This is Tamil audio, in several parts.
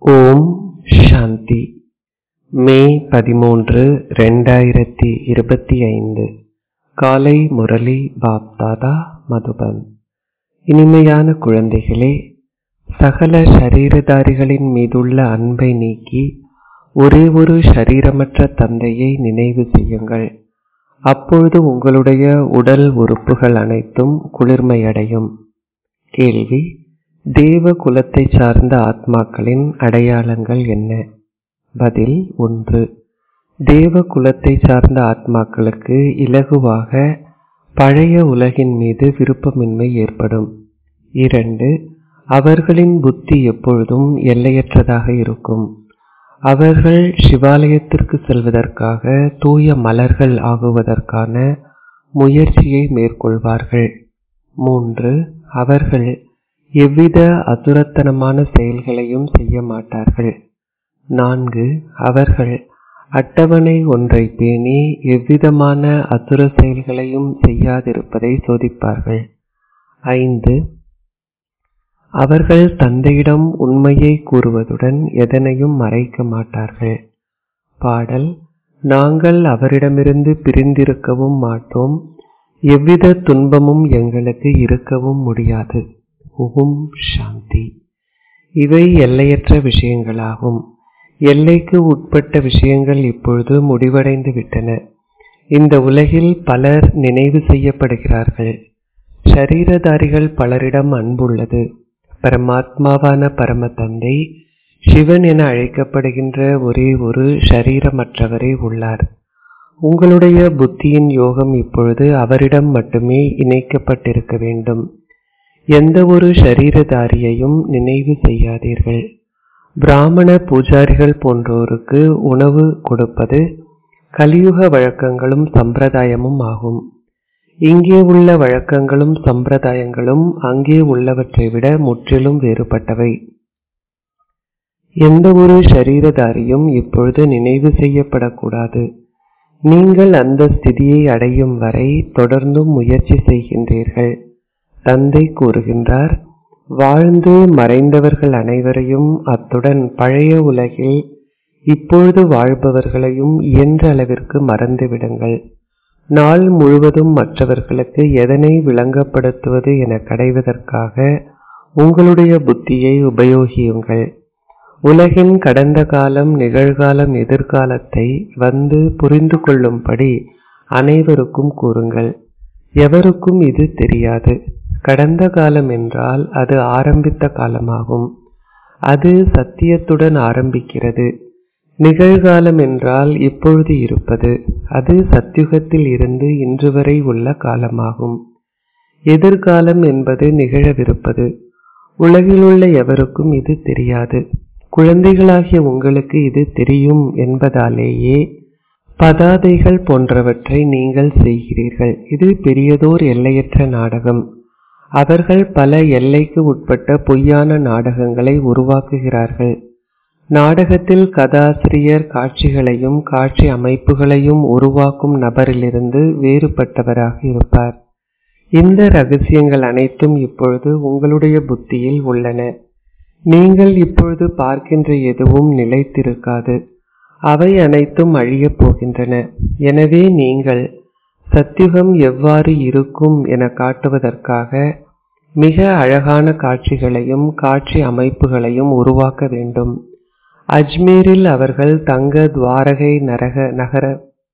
ஓம் சாந்தி மே பதிமூன்று ரெண்டாயிரத்தி இருபத்தி ஐந்து காலை முரளி பாப்தாதா மதுபன் இனிமையான குழந்தைகளே சகல ஷரீரதாரிகளின் மீதுள்ள அன்பை நீக்கி ஒரே ஒரு ஷரீரமற்ற தந்தையை நினைவு செய்யுங்கள் அப்பொழுது உங்களுடைய உடல் உறுப்புகள் அனைத்தும் குளிர்மையடையும் கேள்வி தேவ குலத்தை சார்ந்த ஆத்மாக்களின் அடையாளங்கள் என்ன பதில் ஒன்று தேவ குலத்தை சார்ந்த ஆத்மாக்களுக்கு இலகுவாக பழைய உலகின் மீது விருப்பமின்மை ஏற்படும் இரண்டு அவர்களின் புத்தி எப்பொழுதும் எல்லையற்றதாக இருக்கும் அவர்கள் சிவாலயத்திற்கு செல்வதற்காக தூய மலர்கள் ஆகுவதற்கான முயற்சியை மேற்கொள்வார்கள் மூன்று அவர்கள் எவ்வித அசுரத்தனமான செயல்களையும் செய்ய மாட்டார்கள் நான்கு அவர்கள் அட்டவணை ஒன்றை பேணி எவ்விதமான அசுர செயல்களையும் செய்யாதிருப்பதை சோதிப்பார்கள் ஐந்து அவர்கள் தந்தையிடம் உண்மையை கூறுவதுடன் எதனையும் மறைக்க மாட்டார்கள் பாடல் நாங்கள் அவரிடமிருந்து பிரிந்திருக்கவும் மாட்டோம் எவ்வித துன்பமும் எங்களுக்கு இருக்கவும் முடியாது ஓம் சாந்தி இவை எல்லையற்ற விஷயங்களாகும் எல்லைக்கு உட்பட்ட விஷயங்கள் இப்பொழுது முடிவடைந்து விட்டன இந்த உலகில் பலர் நினைவு செய்யப்படுகிறார்கள் ஷரீரதாரிகள் பலரிடம் அன்புள்ளது பரமாத்மாவான பரம தந்தை சிவன் என அழைக்கப்படுகின்ற ஒரே ஒரு ஷரீரமற்றவரே உள்ளார் உங்களுடைய புத்தியின் யோகம் இப்பொழுது அவரிடம் மட்டுமே இணைக்கப்பட்டிருக்க வேண்டும் எந்த ஒரு ஷரீரதாரியையும் நினைவு செய்யாதீர்கள் பிராமண பூஜாரிகள் போன்றோருக்கு உணவு கொடுப்பது கலியுக வழக்கங்களும் சம்பிரதாயமும் ஆகும் இங்கே உள்ள வழக்கங்களும் சம்பிரதாயங்களும் அங்கே உள்ளவற்றை விட முற்றிலும் வேறுபட்டவை எந்த ஒரு ஷரீரதாரியும் இப்பொழுது நினைவு செய்யப்படக்கூடாது நீங்கள் அந்த ஸ்திதியை அடையும் வரை தொடர்ந்தும் முயற்சி செய்கின்றீர்கள் தந்தை கூறுகின்றார் வாழ்ந்து மறைந்தவர்கள் அனைவரையும் அத்துடன் பழைய உலகில் இப்பொழுது வாழ்பவர்களையும் இயன்ற அளவிற்கு மறந்துவிடுங்கள் நாள் முழுவதும் மற்றவர்களுக்கு எதனை விளங்கப்படுத்துவது என கடைவதற்காக உங்களுடைய புத்தியை உபயோகியுங்கள் உலகின் கடந்த காலம் நிகழ்காலம் எதிர்காலத்தை வந்து புரிந்து கொள்ளும்படி அனைவருக்கும் கூறுங்கள் எவருக்கும் இது தெரியாது கடந்த காலம் என்றால் அது ஆரம்பித்த காலமாகும் அது சத்தியத்துடன் ஆரம்பிக்கிறது நிகழ்காலம் என்றால் இப்பொழுது இருப்பது அது சத்தியுகத்தில் இருந்து இன்று வரை உள்ள காலமாகும் எதிர்காலம் என்பது நிகழவிருப்பது உலகிலுள்ள எவருக்கும் இது தெரியாது குழந்தைகளாகிய உங்களுக்கு இது தெரியும் என்பதாலேயே பதாதைகள் போன்றவற்றை நீங்கள் செய்கிறீர்கள் இது பெரியதோர் எல்லையற்ற நாடகம் அவர்கள் பல எல்லைக்கு உட்பட்ட பொய்யான நாடகங்களை உருவாக்குகிறார்கள் நாடகத்தில் கதாசிரியர் காட்சிகளையும் காட்சி அமைப்புகளையும் உருவாக்கும் நபரிலிருந்து வேறுபட்டவராக இருப்பார் இந்த ரகசியங்கள் அனைத்தும் இப்பொழுது உங்களுடைய புத்தியில் உள்ளன நீங்கள் இப்பொழுது பார்க்கின்ற எதுவும் நிலைத்திருக்காது அவை அனைத்தும் அழியப் போகின்றன எனவே நீங்கள் சத்தியுகம் எவ்வாறு இருக்கும் என காட்டுவதற்காக மிக அழகான காட்சிகளையும் காட்சி அமைப்புகளையும் உருவாக்க வேண்டும் அஜ்மீரில் அவர்கள் தங்க துவாரகை நரக நகர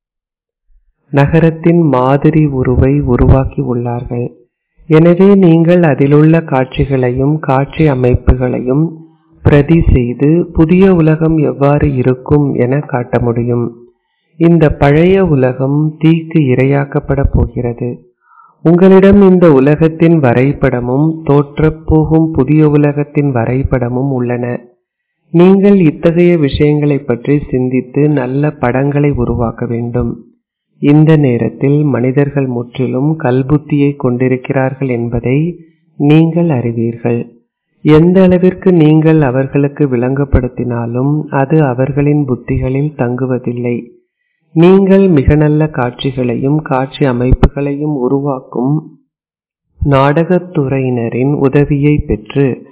நகரத்தின் மாதிரி உருவை உருவாக்கி உள்ளார்கள் எனவே நீங்கள் அதிலுள்ள காட்சிகளையும் காட்சி அமைப்புகளையும் பிரதி செய்து புதிய உலகம் எவ்வாறு இருக்கும் என காட்ட முடியும் இந்த பழைய உலகம் தீக்கு இரையாக்கப்பட போகிறது உங்களிடம் இந்த உலகத்தின் வரைபடமும் தோற்றப்போகும் புதிய உலகத்தின் வரைபடமும் உள்ளன நீங்கள் இத்தகைய விஷயங்களை பற்றி சிந்தித்து நல்ல படங்களை உருவாக்க வேண்டும் இந்த நேரத்தில் மனிதர்கள் முற்றிலும் கல்புத்தியை கொண்டிருக்கிறார்கள் என்பதை நீங்கள் அறிவீர்கள் எந்த அளவிற்கு நீங்கள் அவர்களுக்கு விளங்கப்படுத்தினாலும் அது அவர்களின் புத்திகளில் தங்குவதில்லை நீங்கள் மிக நல்ல காட்சிகளையும் காட்சி அமைப்புகளையும் உருவாக்கும் நாடகத்துறையினரின் உதவியை பெற்று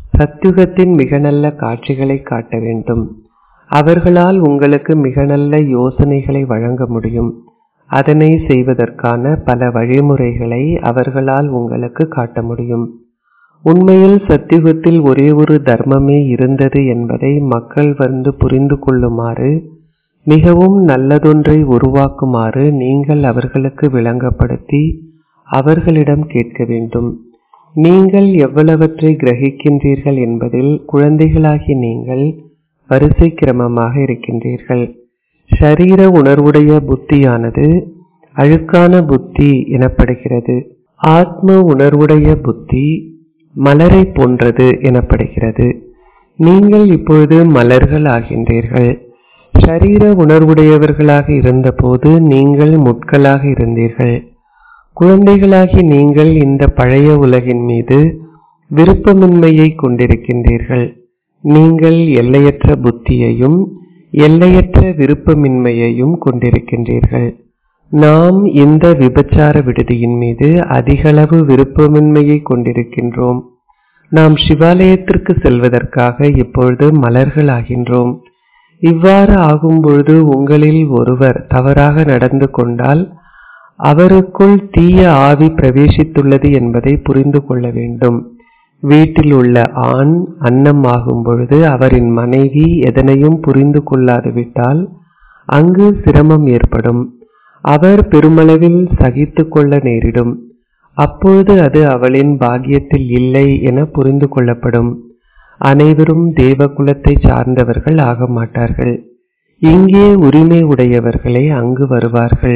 சத்யுகத்தின் மிக நல்ல காட்சிகளை காட்ட வேண்டும் அவர்களால் உங்களுக்கு மிக நல்ல யோசனைகளை வழங்க முடியும் அதனை செய்வதற்கான பல வழிமுறைகளை அவர்களால் உங்களுக்கு காட்ட முடியும் உண்மையில் சத்தியுகத்தில் ஒரே ஒரு தர்மமே இருந்தது என்பதை மக்கள் வந்து புரிந்து கொள்ளுமாறு மிகவும் நல்லதொன்றை உருவாக்குமாறு நீங்கள் அவர்களுக்கு விளங்கப்படுத்தி அவர்களிடம் கேட்க வேண்டும் நீங்கள் எவ்வளவற்றை கிரகிக்கின்றீர்கள் என்பதில் குழந்தைகளாகி நீங்கள் வரிசை கிரமமாக இருக்கின்றீர்கள் ஷரீர உணர்வுடைய புத்தியானது அழுக்கான புத்தி எனப்படுகிறது ஆத்ம உணர்வுடைய புத்தி மலரை போன்றது எனப்படுகிறது நீங்கள் இப்பொழுது மலர்கள் ஆகின்றீர்கள் ஷரீர உணர்வுடையவர்களாக இருந்தபோது நீங்கள் முட்களாக இருந்தீர்கள் குழந்தைகளாகி நீங்கள் இந்த பழைய உலகின் மீது விருப்பமின்மையை கொண்டிருக்கின்றீர்கள் நீங்கள் எல்லையற்ற புத்தியையும் எல்லையற்ற விருப்பமின்மையையும் கொண்டிருக்கின்றீர்கள் நாம் இந்த விபச்சார விடுதியின் மீது அதிகளவு விருப்பமின்மையை கொண்டிருக்கின்றோம் நாம் சிவாலயத்திற்கு செல்வதற்காக இப்பொழுது மலர்கள் ஆகின்றோம் இவ்வாறு ஆகும்பொழுது உங்களில் ஒருவர் தவறாக நடந்து கொண்டால் அவருக்குள் தீய ஆவி பிரவேசித்துள்ளது என்பதை புரிந்து கொள்ள வேண்டும் வீட்டில் உள்ள ஆண் அன்னம் ஆகும் பொழுது அவரின் மனைவி எதனையும் புரிந்து கொள்ளாது விட்டால் அங்கு சிரமம் ஏற்படும் அவர் பெருமளவில் சகித்து கொள்ள நேரிடும் அப்பொழுது அது அவளின் பாக்கியத்தில் இல்லை என புரிந்து கொள்ளப்படும் அனைவரும் தேவகுலத்தை சார்ந்தவர்கள் ஆக மாட்டார்கள் இங்கே உரிமை உடையவர்களே அங்கு வருவார்கள்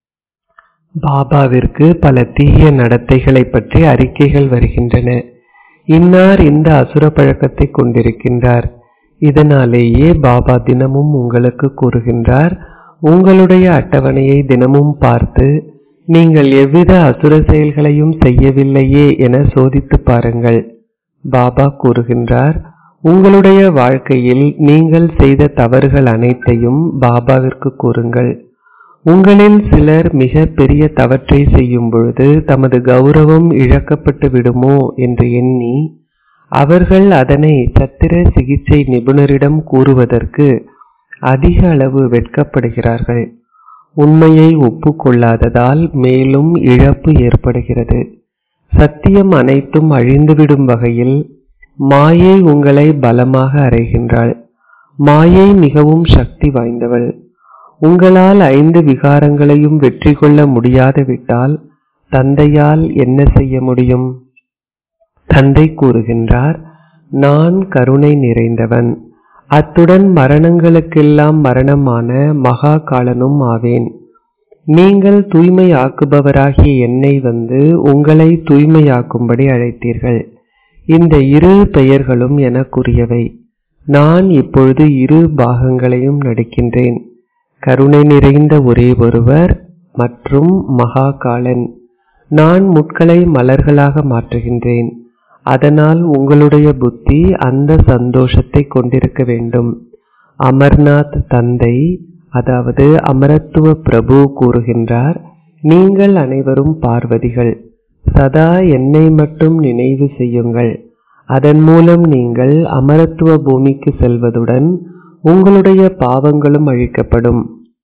பாபாவிற்கு பல தீய நடத்தைகளை பற்றி அறிக்கைகள் வருகின்றன இன்னார் இந்த அசுர பழக்கத்தை கொண்டிருக்கின்றார் இதனாலேயே பாபா தினமும் உங்களுக்கு கூறுகின்றார் உங்களுடைய அட்டவணையை தினமும் பார்த்து நீங்கள் எவ்வித அசுர செயல்களையும் செய்யவில்லையே என சோதித்து பாருங்கள் பாபா கூறுகின்றார் உங்களுடைய வாழ்க்கையில் நீங்கள் செய்த தவறுகள் அனைத்தையும் பாபாவிற்கு கூறுங்கள் உங்களில் சிலர் மிக பெரிய தவற்றை செய்யும் பொழுது தமது கௌரவம் இழக்கப்பட்டு விடுமோ என்று எண்ணி அவர்கள் அதனை சத்திர சிகிச்சை நிபுணரிடம் கூறுவதற்கு அதிக அளவு வெட்கப்படுகிறார்கள் உண்மையை ஒப்புக்கொள்ளாததால் மேலும் இழப்பு ஏற்படுகிறது சத்தியம் அனைத்தும் அழிந்துவிடும் வகையில் மாயை உங்களை பலமாக அறைகின்றாள் மாயை மிகவும் சக்தி வாய்ந்தவள் உங்களால் ஐந்து விகாரங்களையும் வெற்றி கொள்ள முடியாது விட்டால் தந்தையால் என்ன செய்ய முடியும் தந்தை கூறுகின்றார் நான் கருணை நிறைந்தவன் அத்துடன் மரணங்களுக்கெல்லாம் மரணமான மகா காலனும் ஆவேன் நீங்கள் தூய்மையாக்குபவராகிய என்னை வந்து உங்களை தூய்மையாக்கும்படி அழைத்தீர்கள் இந்த இரு பெயர்களும் எனக்குரியவை நான் இப்பொழுது இரு பாகங்களையும் நடிக்கின்றேன் கருணை நிறைந்த ஒரே ஒருவர் மற்றும் மகா காலன் நான் முட்களை மலர்களாக மாற்றுகின்றேன் அதனால் உங்களுடைய புத்தி அந்த சந்தோஷத்தை கொண்டிருக்க வேண்டும் அமர்நாத் தந்தை அதாவது அமரத்துவ பிரபு கூறுகின்றார் நீங்கள் அனைவரும் பார்வதிகள் சதா என்னை மட்டும் நினைவு செய்யுங்கள் அதன் மூலம் நீங்கள் அமரத்துவ பூமிக்கு செல்வதுடன் உங்களுடைய பாவங்களும் அழிக்கப்படும்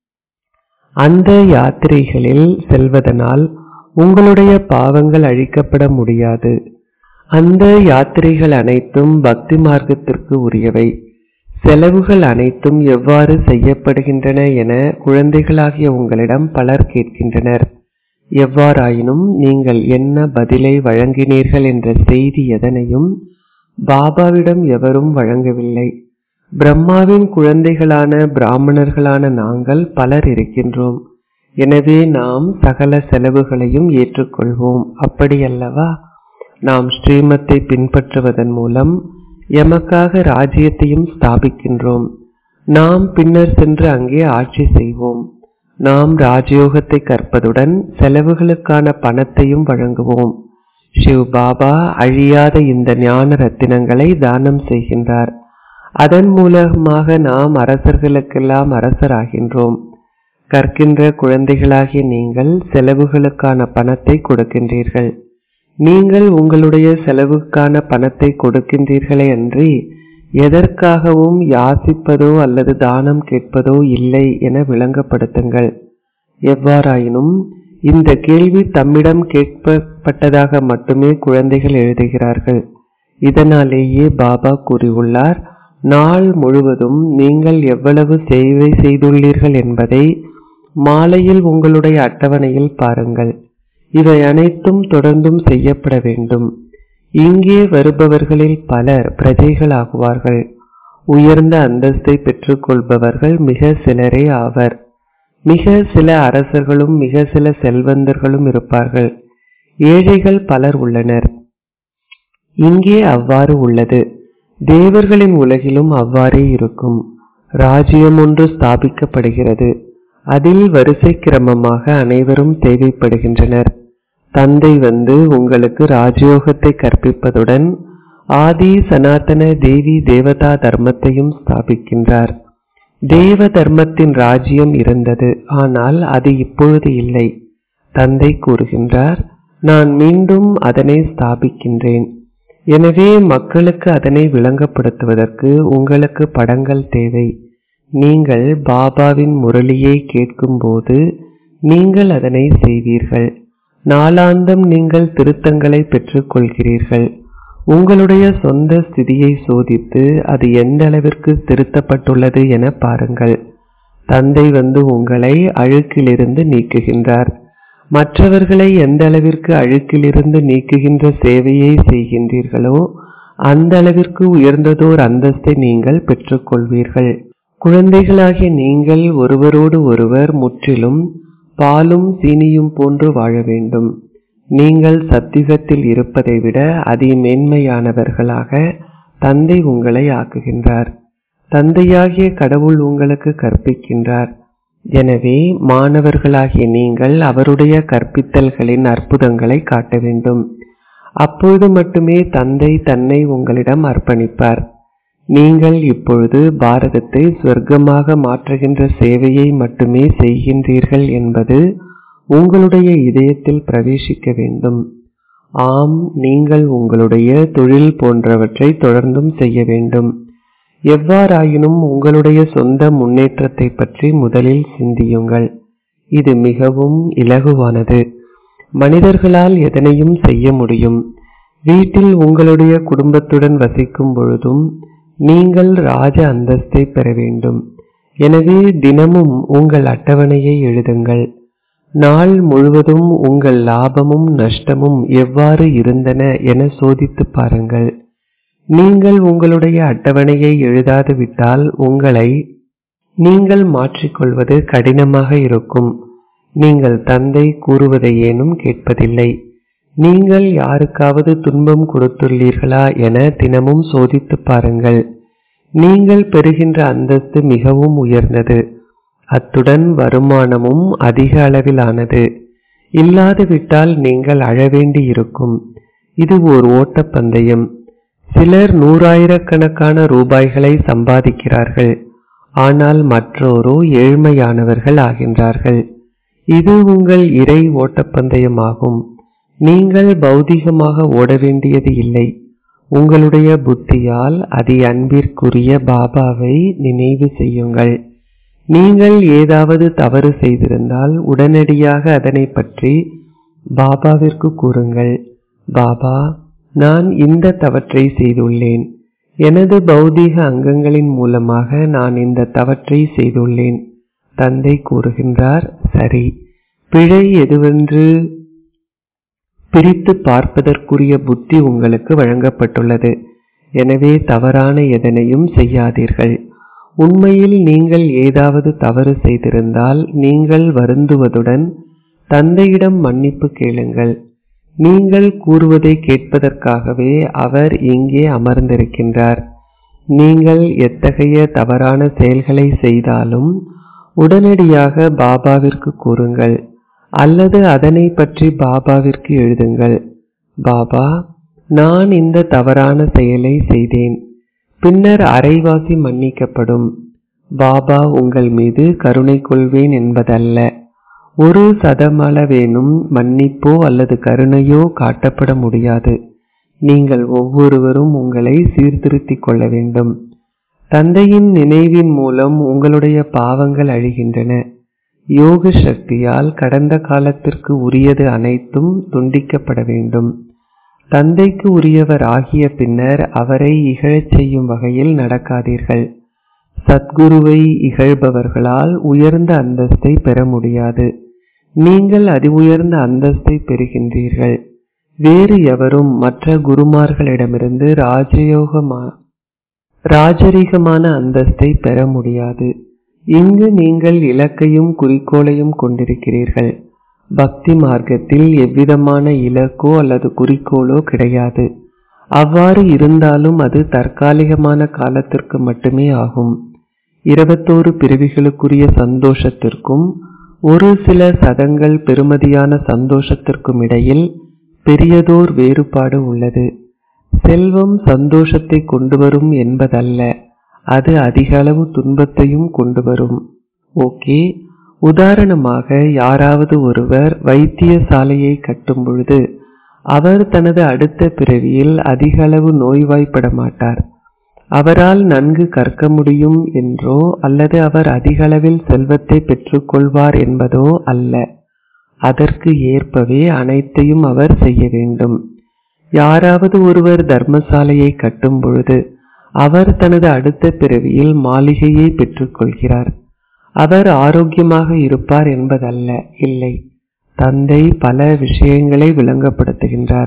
அந்த யாத்திரைகளில் செல்வதனால் உங்களுடைய பாவங்கள் அழிக்கப்பட முடியாது அந்த யாத்திரைகள் அனைத்தும் பக்தி மார்க்கத்திற்கு உரியவை செலவுகள் அனைத்தும் எவ்வாறு செய்யப்படுகின்றன என குழந்தைகளாகிய உங்களிடம் பலர் கேட்கின்றனர் எவ்வாறாயினும் நீங்கள் என்ன பதிலை வழங்கினீர்கள் என்ற செய்தி எதனையும் பாபாவிடம் எவரும் வழங்கவில்லை பிரம்மாவின் குழந்தைகளான பிராமணர்களான நாங்கள் பலர் இருக்கின்றோம் எனவே நாம் சகல செலவுகளையும் ஏற்றுக்கொள்வோம் அப்படியல்லவா நாம் ஸ்ரீமத்தை பின்பற்றுவதன் மூலம் எமக்காக ராஜ்யத்தையும் ஸ்தாபிக்கின்றோம் நாம் பின்னர் சென்று அங்கே ஆட்சி செய்வோம் நாம் ராஜயோகத்தை கற்பதுடன் செலவுகளுக்கான பணத்தையும் வழங்குவோம் சிவ் பாபா அழியாத இந்த ஞான ரத்தினங்களை தானம் செய்கின்றார் அதன் மூலமாக நாம் அரசர்களுக்கெல்லாம் அரசராகின்றோம் கற்கின்ற குழந்தைகளாகிய நீங்கள் செலவுகளுக்கான பணத்தை கொடுக்கின்றீர்கள் நீங்கள் உங்களுடைய செலவுக்கான பணத்தை கொடுக்கின்றீர்களே அன்றி எதற்காகவும் யாசிப்பதோ அல்லது தானம் கேட்பதோ இல்லை என விளங்கப்படுத்துங்கள் எவ்வாறாயினும் இந்த கேள்வி தம்மிடம் கேட்கப்பட்டதாக மட்டுமே குழந்தைகள் எழுதுகிறார்கள் இதனாலேயே பாபா கூறியுள்ளார் நாள் முழுவதும் நீங்கள் எவ்வளவு சேவை செய்துள்ளீர்கள் என்பதை மாலையில் உங்களுடைய அட்டவணையில் பாருங்கள் இவை அனைத்தும் தொடர்ந்தும் செய்யப்பட வேண்டும் இங்கே வருபவர்களில் பலர் பிரஜைகள் ஆகுவார்கள் உயர்ந்த அந்தஸ்தை பெற்றுக்கொள்பவர்கள் மிக சிலரே ஆவர் மிக சில அரசர்களும் மிக சில செல்வந்தர்களும் இருப்பார்கள் ஏழைகள் பலர் உள்ளனர் இங்கே அவ்வாறு உள்ளது தேவர்களின் உலகிலும் அவ்வாறே இருக்கும் ராஜ்யம் ஒன்று ஸ்தாபிக்கப்படுகிறது அதில் வரிசை கிரமமாக அனைவரும் தேவைப்படுகின்றனர் தந்தை வந்து உங்களுக்கு ராஜயோகத்தை கற்பிப்பதுடன் ஆதி சனாதன தேவி தேவதா தர்மத்தையும் ஸ்தாபிக்கின்றார் தேவ தர்மத்தின் ராஜ்யம் இருந்தது ஆனால் அது இப்பொழுது இல்லை தந்தை கூறுகின்றார் நான் மீண்டும் அதனை ஸ்தாபிக்கின்றேன் எனவே மக்களுக்கு அதனை விளங்கப்படுத்துவதற்கு உங்களுக்கு படங்கள் தேவை நீங்கள் பாபாவின் முரளியை கேட்கும்போது நீங்கள் அதனை செய்வீர்கள் நாளாந்தம் நீங்கள் திருத்தங்களை பெற்றுக்கொள்கிறீர்கள் உங்களுடைய சொந்த ஸ்திதியை சோதித்து அது எந்த அளவிற்கு திருத்தப்பட்டுள்ளது என பாருங்கள் தந்தை வந்து உங்களை அழுக்கிலிருந்து நீக்குகின்றார் மற்றவர்களை எந்த அளவிற்கு அழுக்கிலிருந்து நீக்குகின்ற சேவையை செய்கின்றீர்களோ அந்த அளவிற்கு உயர்ந்ததோர் அந்தஸ்தை நீங்கள் பெற்றுக்கொள்வீர்கள் குழந்தைகளாகிய நீங்கள் ஒருவரோடு ஒருவர் முற்றிலும் பாலும் சீனியும் போன்று வாழ வேண்டும் நீங்கள் சத்தியத்தில் இருப்பதை விட அதி மேன்மையானவர்களாக தந்தை உங்களை ஆக்குகின்றார் தந்தையாகிய கடவுள் உங்களுக்கு கற்பிக்கின்றார் எனவே மாணவர்களாகிய நீங்கள் அவருடைய கற்பித்தல்களின் அற்புதங்களை காட்ட வேண்டும் அப்பொழுது மட்டுமே தந்தை தன்னை உங்களிடம் அர்ப்பணிப்பார் நீங்கள் இப்பொழுது பாரதத்தை சொர்க்கமாக மாற்றுகின்ற சேவையை மட்டுமே செய்கின்றீர்கள் என்பது உங்களுடைய இதயத்தில் பிரவேசிக்க வேண்டும் ஆம் நீங்கள் உங்களுடைய தொழில் போன்றவற்றை தொடர்ந்தும் செய்ய வேண்டும் எவ்வாறாயினும் உங்களுடைய சொந்த முன்னேற்றத்தை பற்றி முதலில் சிந்தியுங்கள் இது மிகவும் இலகுவானது மனிதர்களால் எதனையும் செய்ய முடியும் வீட்டில் உங்களுடைய குடும்பத்துடன் வசிக்கும் பொழுதும் நீங்கள் ராஜ அந்தஸ்தை பெற வேண்டும் எனவே தினமும் உங்கள் அட்டவணையை எழுதுங்கள் நாள் முழுவதும் உங்கள் லாபமும் நஷ்டமும் எவ்வாறு இருந்தன என சோதித்து பாருங்கள் நீங்கள் உங்களுடைய அட்டவணையை எழுதாது விட்டால் உங்களை நீங்கள் மாற்றிக்கொள்வது கடினமாக இருக்கும் நீங்கள் தந்தை கூறுவதை ஏனும் கேட்பதில்லை நீங்கள் யாருக்காவது துன்பம் கொடுத்துள்ளீர்களா என தினமும் சோதித்து பாருங்கள் நீங்கள் பெறுகின்ற அந்தஸ்து மிகவும் உயர்ந்தது அத்துடன் வருமானமும் அதிக அளவிலானது இல்லாது விட்டால் நீங்கள் அழவேண்டி இருக்கும் இது ஓர் ஓட்டப்பந்தயம் சிலர் நூறாயிரக்கணக்கான ரூபாய்களை சம்பாதிக்கிறார்கள் ஆனால் மற்றோரோ ஏழ்மையானவர்கள் ஆகின்றார்கள் இது உங்கள் இறை ஓட்டப்பந்தயமாகும் நீங்கள் பௌதிகமாக ஓட வேண்டியது இல்லை உங்களுடைய புத்தியால் அதி அன்பிற்குரிய பாபாவை நினைவு செய்யுங்கள் நீங்கள் ஏதாவது தவறு செய்திருந்தால் உடனடியாக அதனை பற்றி பாபாவிற்கு கூறுங்கள் பாபா நான் இந்த தவற்றை செய்துள்ளேன் எனது பௌதீக அங்கங்களின் மூலமாக நான் இந்த தவற்றை செய்துள்ளேன் தந்தை கூறுகின்றார் சரி பிழை எதுவென்று பிரித்து பார்ப்பதற்குரிய புத்தி உங்களுக்கு வழங்கப்பட்டுள்ளது எனவே தவறான எதனையும் செய்யாதீர்கள் உண்மையில் நீங்கள் ஏதாவது தவறு செய்திருந்தால் நீங்கள் வருந்துவதுடன் தந்தையிடம் மன்னிப்பு கேளுங்கள் நீங்கள் கூறுவதை கேட்பதற்காகவே அவர் இங்கே அமர்ந்திருக்கின்றார் நீங்கள் எத்தகைய தவறான செயல்களை செய்தாலும் உடனடியாக பாபாவிற்கு கூறுங்கள் அல்லது அதனை பற்றி பாபாவிற்கு எழுதுங்கள் பாபா நான் இந்த தவறான செயலை செய்தேன் பின்னர் அரைவாசி மன்னிக்கப்படும் பாபா உங்கள் மீது கருணை கொள்வேன் என்பதல்ல ஒரு சதமளவேனும் மன்னிப்போ அல்லது கருணையோ காட்டப்பட முடியாது நீங்கள் ஒவ்வொருவரும் உங்களை சீர்திருத்திக் கொள்ள வேண்டும் தந்தையின் நினைவின் மூலம் உங்களுடைய பாவங்கள் அழிகின்றன யோக சக்தியால் கடந்த காலத்திற்கு உரியது அனைத்தும் துண்டிக்கப்பட வேண்டும் தந்தைக்கு உரியவர் ஆகிய பின்னர் அவரை இகழச் செய்யும் வகையில் நடக்காதீர்கள் சத்குருவை இகழ்பவர்களால் உயர்ந்த அந்தஸ்தை பெற முடியாது நீங்கள் அதி உயர்ந்த அந்தஸ்தை பெறுகின்றீர்கள் வேறு எவரும் மற்ற குருமார்களிடமிருந்து ராஜயோகமா ராஜரீகமான அந்தஸ்தை பெற முடியாது இங்கு நீங்கள் இலக்கையும் குறிக்கோளையும் கொண்டிருக்கிறீர்கள் பக்தி மார்க்கத்தில் எவ்விதமான இலக்கோ அல்லது குறிக்கோளோ கிடையாது அவ்வாறு இருந்தாலும் அது தற்காலிகமான காலத்திற்கு மட்டுமே ஆகும் இருபத்தோரு பிறவிகளுக்குரிய சந்தோஷத்திற்கும் ஒரு சில சதங்கள் பெறுமதியான சந்தோஷத்திற்கும் இடையில் பெரியதோர் வேறுபாடு உள்ளது செல்வம் சந்தோஷத்தை கொண்டு வரும் என்பதல்ல அது அதிக அளவு துன்பத்தையும் கொண்டு வரும் ஓகே உதாரணமாக யாராவது ஒருவர் வைத்தியசாலையை கட்டும் பொழுது அவர் தனது அடுத்த பிறவியில் அதிக அளவு நோய்வாய்ப்பட மாட்டார் அவரால் நன்கு கற்க முடியும் என்றோ அல்லது அவர் அதிக அளவில் செல்வத்தை பெற்றுக்கொள்வார் என்பதோ அல்ல அதற்கு ஏற்பவே அனைத்தையும் அவர் செய்ய வேண்டும் யாராவது ஒருவர் தர்மசாலையை கட்டும் பொழுது அவர் தனது அடுத்த பிறவியில் மாளிகையை பெற்றுக்கொள்கிறார் அவர் ஆரோக்கியமாக இருப்பார் என்பதல்ல இல்லை தந்தை பல விஷயங்களை விளங்கப்படுத்துகின்றார்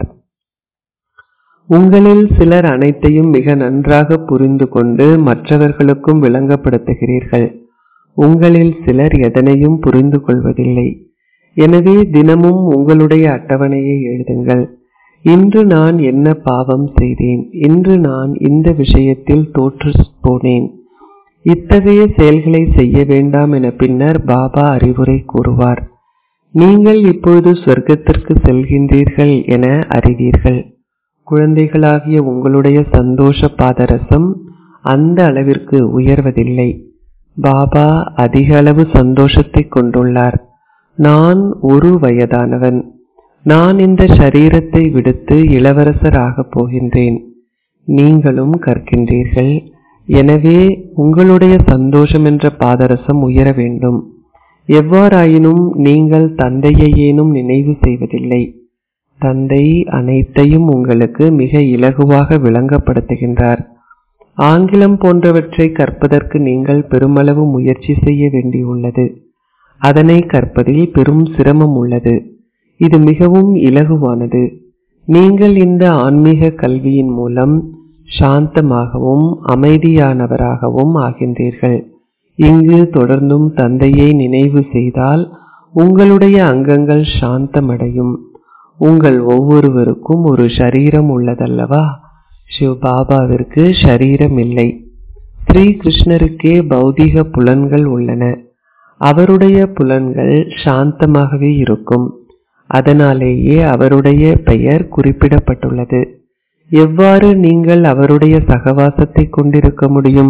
உங்களில் சிலர் அனைத்தையும் மிக நன்றாக புரிந்து கொண்டு மற்றவர்களுக்கும் விளங்கப்படுத்துகிறீர்கள் உங்களில் சிலர் எதனையும் புரிந்து கொள்வதில்லை எனவே தினமும் உங்களுடைய அட்டவணையை எழுதுங்கள் இன்று நான் என்ன பாவம் செய்தேன் இன்று நான் இந்த விஷயத்தில் தோற்று போனேன் இத்தகைய செயல்களை செய்ய வேண்டாம் என பின்னர் பாபா அறிவுரை கூறுவார் நீங்கள் இப்பொழுது சொர்க்கத்திற்கு செல்கின்றீர்கள் என அறிவீர்கள் குழந்தைகளாகிய உங்களுடைய சந்தோஷ பாதரசம் அந்த அளவிற்கு உயர்வதில்லை பாபா அதிக அளவு சந்தோஷத்தை கொண்டுள்ளார் நான் ஒரு வயதானவன் நான் இந்த சரீரத்தை விடுத்து இளவரசர் ஆகப் போகின்றேன் நீங்களும் கற்கின்றீர்கள் எனவே உங்களுடைய சந்தோஷம் என்ற பாதரசம் உயர வேண்டும் எவ்வாறாயினும் நீங்கள் தந்தையை ஏனும் நினைவு செய்வதில்லை தந்தை அனைத்தையும் உங்களுக்கு மிக இலகுவாக விளங்கப்படுத்துகின்றார் ஆங்கிலம் போன்றவற்றை கற்பதற்கு நீங்கள் பெருமளவு முயற்சி செய்ய வேண்டியுள்ளது அதனை கற்பதில் பெரும் சிரமம் உள்ளது இது மிகவும் இலகுவானது நீங்கள் இந்த ஆன்மீக கல்வியின் மூலம் சாந்தமாகவும் அமைதியானவராகவும் ஆகின்றீர்கள் இங்கு தொடர்ந்தும் தந்தையை நினைவு செய்தால் உங்களுடைய அங்கங்கள் சாந்தமடையும் உங்கள் ஒவ்வொருவருக்கும் ஒரு ஷரீரம் உள்ளதல்லவா சிவ பாபாவிற்கு ஷரீரம் இல்லை ஸ்ரீ கிருஷ்ணருக்கே பௌதிக புலன்கள் உள்ளன அவருடைய புலன்கள் சாந்தமாகவே இருக்கும் அதனாலேயே அவருடைய பெயர் குறிப்பிடப்பட்டுள்ளது எவ்வாறு நீங்கள் அவருடைய சகவாசத்தை கொண்டிருக்க முடியும்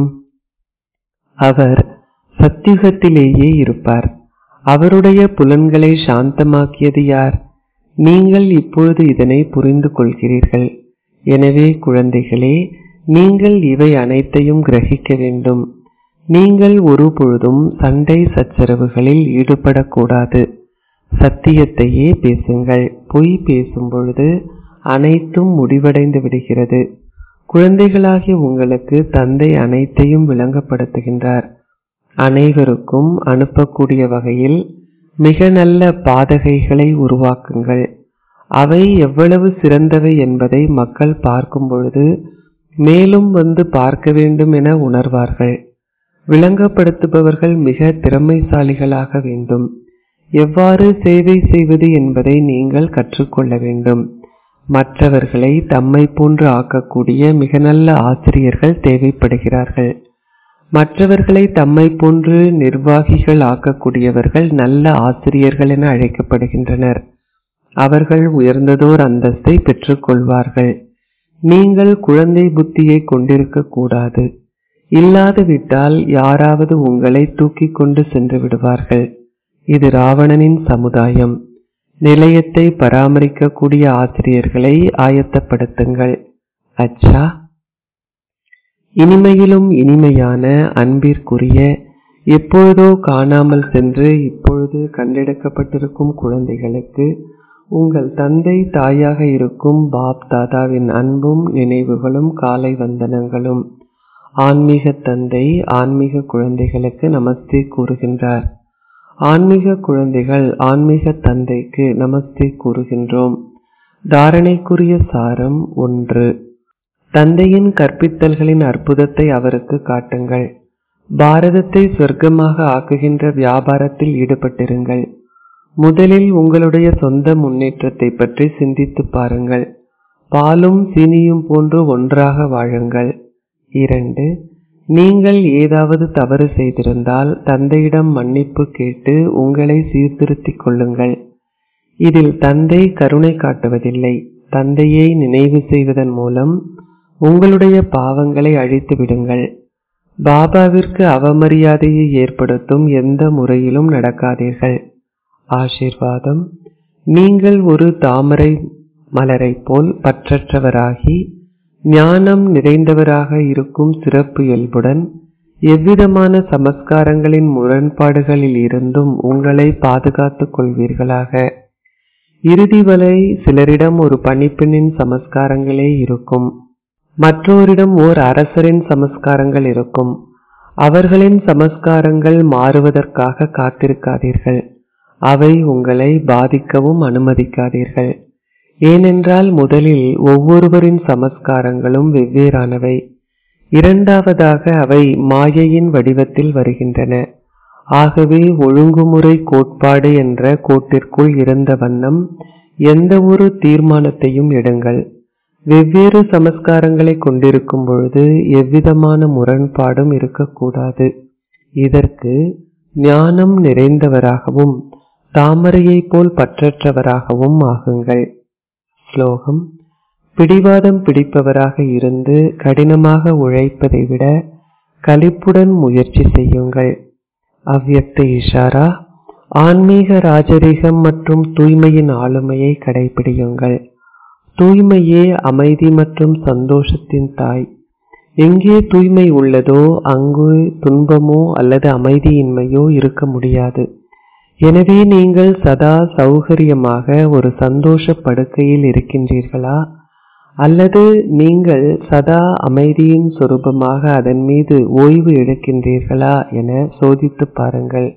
அவர் சத்தியுகத்திலேயே இருப்பார் அவருடைய புலன்களை சாந்தமாக்கியது யார் நீங்கள் இப்பொழுது இதனை புரிந்து கொள்கிறீர்கள் எனவே குழந்தைகளே நீங்கள் இவை அனைத்தையும் கிரகிக்க வேண்டும் நீங்கள் ஒரு பொழுதும் சண்டை சச்சரவுகளில் ஈடுபடக்கூடாது சத்தியத்தையே பேசுங்கள் பொய் பேசும் பொழுது அனைத்தும் முடிவடைந்து விடுகிறது குழந்தைகளாகிய உங்களுக்கு தந்தை அனைத்தையும் விளங்கப்படுத்துகின்றார் அனைவருக்கும் அனுப்பக்கூடிய வகையில் மிக நல்ல பாதகைகளை உருவாக்குங்கள் அவை எவ்வளவு சிறந்தவை என்பதை மக்கள் பார்க்கும் பொழுது மேலும் வந்து பார்க்க வேண்டும் என உணர்வார்கள் விளங்கப்படுத்துபவர்கள் மிக திறமைசாலிகளாக வேண்டும் எவ்வாறு சேவை செய்வது என்பதை நீங்கள் கற்றுக்கொள்ள வேண்டும் மற்றவர்களை தம்மை போன்று ஆக்கக்கூடிய மிக நல்ல ஆசிரியர்கள் தேவைப்படுகிறார்கள் மற்றவர்களை தம்மை போன்று நிர்வாகிகள் ஆக்கக்கூடியவர்கள் நல்ல ஆசிரியர்கள் என அழைக்கப்படுகின்றனர் அவர்கள் உயர்ந்ததோர் அந்தஸ்தை பெற்றுக்கொள்வார்கள் நீங்கள் குழந்தை புத்தியை கொண்டிருக்க கூடாது இல்லாது விட்டால் யாராவது உங்களை தூக்கி கொண்டு சென்று விடுவார்கள் இது ராவணனின் சமுதாயம் நிலையத்தை பராமரிக்கக்கூடிய ஆசிரியர்களை ஆயத்தப்படுத்துங்கள் அச்சா இனிமையிலும் இனிமையான அன்பிற்குரிய எப்பொழுதோ காணாமல் சென்று இப்பொழுது கண்டெடுக்கப்பட்டிருக்கும் குழந்தைகளுக்கு உங்கள் தந்தை தாயாக இருக்கும் பாப் தாதாவின் அன்பும் நினைவுகளும் காலை வந்தனங்களும் ஆன்மீக தந்தை ஆன்மீக குழந்தைகளுக்கு நமஸ்தே கூறுகின்றார் ஆன்மீக குழந்தைகள் ஆன்மீக தந்தைக்கு நமஸ்தே கூறுகின்றோம் தாரணைக்குரிய சாரம் ஒன்று தந்தையின் கற்பித்தல்களின் அற்புதத்தை அவருக்கு காட்டுங்கள் பாரதத்தை சொர்க்கமாக ஆக்குகின்ற வியாபாரத்தில் ஈடுபட்டிருங்கள் முதலில் உங்களுடைய சொந்த முன்னேற்றத்தை பற்றி சிந்தித்து பாருங்கள் பாலும் சீனியும் போன்று ஒன்றாக வாழுங்கள் இரண்டு நீங்கள் ஏதாவது தவறு செய்திருந்தால் தந்தையிடம் மன்னிப்பு கேட்டு உங்களை சீர்திருத்திக் கொள்ளுங்கள் இதில் தந்தை கருணை காட்டுவதில்லை தந்தையை நினைவு செய்வதன் மூலம் உங்களுடைய பாவங்களை அழித்து விடுங்கள் பாபாவிற்கு அவமரியாதையை ஏற்படுத்தும் எந்த முறையிலும் நடக்காதீர்கள் ஆசிர்வாதம் நீங்கள் ஒரு தாமரை மலரை போல் பற்றற்றவராகி ஞானம் நிறைந்தவராக இருக்கும் சிறப்பு இயல்புடன் எவ்விதமான சமஸ்காரங்களின் முரண்பாடுகளில் இருந்தும் உங்களை பாதுகாத்துக் கொள்வீர்களாக இறுதி வரை சிலரிடம் ஒரு பணிப்பெண்ணின் சமஸ்காரங்களே இருக்கும் மற்றோரிடம் ஓர் அரசரின் சமஸ்காரங்கள் இருக்கும் அவர்களின் சமஸ்காரங்கள் மாறுவதற்காக காத்திருக்காதீர்கள் அவை உங்களை பாதிக்கவும் அனுமதிக்காதீர்கள் ஏனென்றால் முதலில் ஒவ்வொருவரின் சமஸ்காரங்களும் வெவ்வேறானவை இரண்டாவதாக அவை மாயையின் வடிவத்தில் வருகின்றன ஆகவே ஒழுங்குமுறை கோட்பாடு என்ற கோட்டிற்குள் இருந்த வண்ணம் எந்த ஒரு தீர்மானத்தையும் எடுங்கள் வெவ்வேறு சமஸ்காரங்களை கொண்டிருக்கும் பொழுது எவ்விதமான முரண்பாடும் இருக்கக்கூடாது இதற்கு ஞானம் நிறைந்தவராகவும் தாமரையைப் போல் பற்றற்றவராகவும் ஆகுங்கள் ஸ்லோகம் பிடிவாதம் பிடிப்பவராக இருந்து கடினமாக உழைப்பதை விட கலிப்புடன் முயற்சி செய்யுங்கள் அவ்யக்த இஷாரா ஆன்மீக ராஜரீகம் மற்றும் தூய்மையின் ஆளுமையை கடைபிடியுங்கள் தூய்மையே அமைதி மற்றும் சந்தோஷத்தின் தாய் எங்கே தூய்மை உள்ளதோ அங்கு துன்பமோ அல்லது அமைதியின்மையோ இருக்க முடியாது எனவே நீங்கள் சதா சௌகரியமாக ஒரு சந்தோஷ படுக்கையில் இருக்கின்றீர்களா அல்லது நீங்கள் சதா அமைதியின் சொரூபமாக அதன் மீது ஓய்வு எடுக்கின்றீர்களா என சோதித்து பாருங்கள்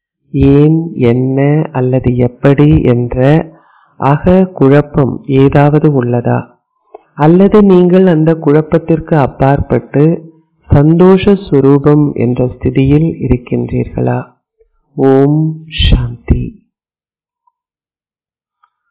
ஏன் என்ன அல்லது எப்படி என்ற அக குழப்பம் ஏதாவது உள்ளதா அல்லது நீங்கள் அந்த குழப்பத்திற்கு அப்பாற்பட்டு சந்தோஷ சுரூபம் என்ற ஸ்திதியில் இருக்கின்றீர்களா ஓம் சாந்தி